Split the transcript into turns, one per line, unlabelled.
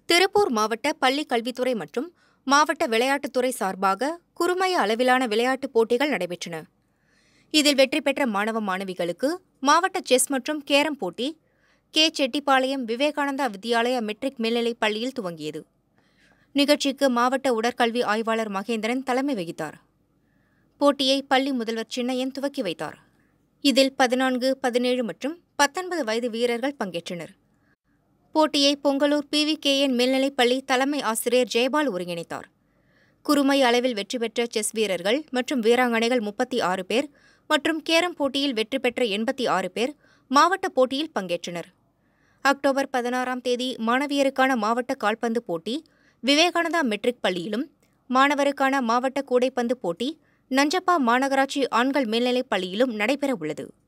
திருப்பூர் மாவட்ட பள்ளி கல்வித்துறை மற்றும் மாவட்ட விளையாட்டுத்துறை சார்பாக குறுமைய அளவிலான விளையாட்டுப் போட்டிகள் நடைபெற்றன இதில் வெற்றி பெற்ற மாணவ மாணவிகளுக்கு மாவட்ட செஸ் மற்றும் கேரம் போட்டி கே செட்டிப்பாளையம் விவேகானந்தா வித்யாலயா மெட்ரிக் மேல்நிலைப் பள்ளியில் துவங்கியது நிகழ்ச்சிக்கு மாவட்ட உடற்கல்வி ஆய்வாளர் மகேந்திரன் தலைமை வகித்தார் போட்டியை பள்ளி முதல்வர் சின்னையன் துவக்கி வைத்தார் இதில் பதினான்கு பதினேழு மற்றும் பத்தொன்பது வயது வீரர்கள் பங்கேற்றனர் போட்டியை பொங்கலூர் பிவிகேஎன் மேல்நிலைப் பள்ளி தலைமை ஆசிரியர் ஜெயபால் ஒருங்கிணைத்தார் குறுமை அளவில் வெற்றி பெற்ற செஸ் வீரர்கள் மற்றும் வீராங்கனைகள் முப்பத்தி ஆறு பேர் மற்றும் கேரம் போட்டியில் வெற்றி பெற்ற எண்பத்தி ஆறு பேர் மாவட்ட போட்டியில் பங்கேற்றனர் அக்டோபர் பதினாறாம் தேதி மாணவியருக்கான மாவட்ட கால்பந்து போட்டி விவேகானந்தா மெட்ரிக் பள்ளியிலும் மாணவருக்கான மாவட்ட கூடைப்பந்து போட்டி நஞ்சப்பா மாநகராட்சி ஆண்கள் மேல்நிலைப் பள்ளியிலும் நடைபெற உள்ளது